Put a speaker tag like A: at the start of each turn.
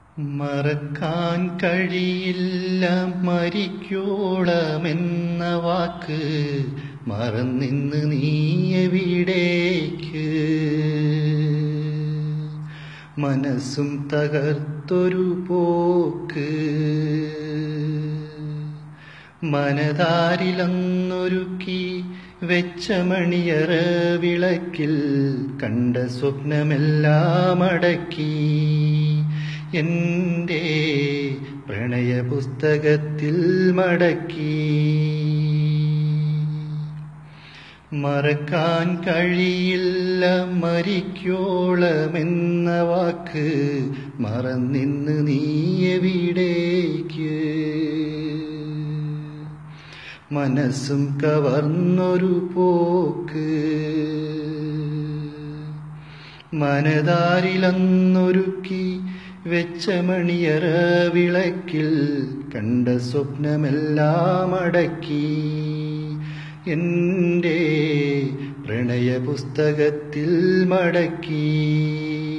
A: മറക്കാൻ കഴിയില്ല മരിക്കോളമെന്ന വാക്ക് മറന്നിന്ന് നീ എവിടേക്ക് മനസ്സും തകർത്തൊരു പോക്ക് മനതാരിലന്നൊരുക്കി വെച്ച മണിയറ വിളക്കിൽ കണ്ട സ്വപ്നമെല്ലാം അടക്കി എൻ്റെ പ്രണയ പുസ്തകത്തിൽ മടക്കി മറക്കാൻ കഴിയില്ല മരിക്കോളമെന്ന വാക്ക് മറന്നിന്ന് നീ എവിടേക്ക് മനസ്സും കവർന്നൊരു പോക്ക് മനതാരിലന്നൊരുക്കി വെച്ച മണിയറ വിളക്കിൽ കണ്ട സ്വപ്നമെല്ലാം അടക്കി എൻ്റെ പ്രണയ പുസ്തകത്തിൽ മടക്കി